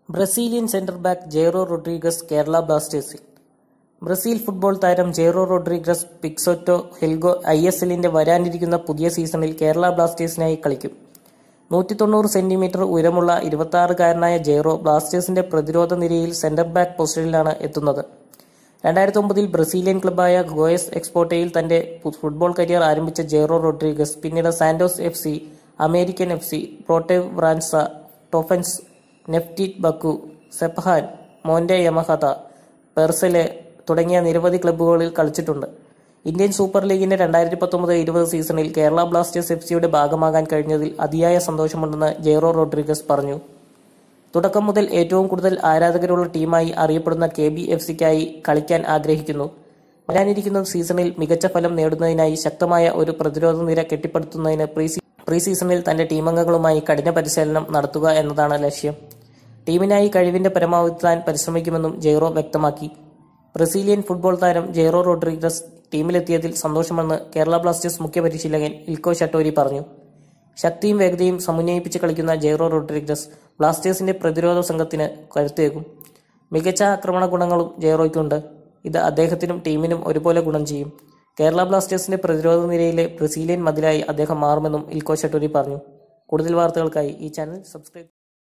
Brazilian centre back Jairo Rodrigues Kerala ബ്ലാസ്റ്റേഴ്സിൽ Brazil football താരം Jairo Rodrigues Peixoto ഹെൽഗോ I S എല്ലിന്റെ വരാനിരിക്കുന്ന പുതിയ സീസണിൽ കേരള ബ്ലാസ്റ്റേഴ്സിനായി കളിക്കും നൂറ്റി തൊണ്ണൂറ് സെന്റിമീറ്റർ ഉയരമുള്ള ഇരുപത്തിയാറുകാരനായ ജെയ്റോ ബ്ലാസ്റ്റേഴ്സിന്റെ പ്രതിരോധ നിരയിൽ സെന്റർ ബാക്ക് പൊസിഷനിലാണ് എത്തുന്നത് രണ്ടായിരത്തി ഒമ്പതിൽ ബ്രസീലിയൻ ക്ലബായ ഗോയസ് എക്സ്പോർട്ടയിൽ തന്റെ ഫുട്ബോൾ കരിയർ ആരംഭിച്ച ജെയ്റോ റോഡ്രിഗസ് പിന്നീട് Santos F C American F C പ്രോട്ടേവ് ബ്രാൻസ ടോഫൻസ് നെഫ്റ്റിറ്റ് ബക്കു സെപ്ഹാൻ മോന്റെ യമഹത പെർസലെ തുടങ്ങിയ നിരവധി ക്ലബ്ബുകളിൽ കളിച്ചിട്ടുണ്ട് ഇന്ത്യൻ സൂപ്പർ ലീഗിന്റെ രണ്ടായിരത്തി പത്തൊമ്പത് ഇരുപത് സീസണിൽ കേരള ബ്ലാസ്റ്റേഴ്സ് എഫ് സിയുടെ ഭാഗമാകാൻ കഴിഞ്ഞതിൽ അതിയായ സന്തോഷമുണ്ടെന്ന് ജെയ്റോ റോഡ്രിഗസ് പറഞ്ഞു തുടക്കം മുതൽ ഏറ്റവും കൂടുതൽ ആരാധകരുള്ള ടീമായി അറിയപ്പെടുന്ന കെ ബി എഫ് സിക്കായി കളിക്കാൻ ആഗ്രഹിക്കുന്നു വരാനിരിക്കുന്ന സീസണിൽ മികച്ച ഫലം നേടുന്നതിനായി ശക്തമായ ഒരു പ്രതിരോധ നിര കെട്ടിപ്പടുത്തുന്നതിന് പ്രീ സീ- പ്രീ സീസണിൽ തന്റെ ടീമംഗങ്ങളുമായി കഠിന പരിശീലനം നടത്തുക എന്നതാണ് ലക്ഷ്യം ടീമിനായി കഴിവിന്റെ പരമാവധി താൻ പരിശ്രമിക്കുമെന്നും ജെയ്റോ വ്യക്തമാക്കി ബ്രസീലിയൻ ഫുട്ബോൾ താരം ജെയ്റോ റോഡ്രിഗസ് ടീമിലെത്തിയതിൽ സന്തോഷമെന്ന് കേരള ബ്ലാസ്റ്റേഴ്സ് മുഖ്യ പരിശീലകൻ ഇൽക്കോ ഷട്ടോരി പറഞ്ഞു ശക്തിയും വേഗതയും സമന്വയിപ്പിച്ച് കളിക്കുന്ന ജെയ്റോ റോഡ്രിഗസ് ബ്ലാസ്റ്റേഴ്സിന്റെ പ്രതിരോധ സംഘത്തിന് കരുത്തേകും മികച്ച ആക്രമണ ഗുണങ്ങളും ജെയ്റോയ്ക്കുണ്ട് ഇത് അദ്ദേഹത്തിനും ടീമിനും ഒരുപോലെ ഗുണം ചെയ്യും കേരള ബ്ലാസ്റ്റേഴ്സിന്റെ പ്രതിരോധ നിരയിലെ ബ്രസീലിയൻ മതിലായി അദ്ദേഹം മാറുമെന്നും ഇൽക്കോ ഷട്ടോരി പറഞ്ഞു കൂടുതൽ വാർത്തകൾക്കായി ഈ ചാനൽ സബ്സ്ക്രൈബ്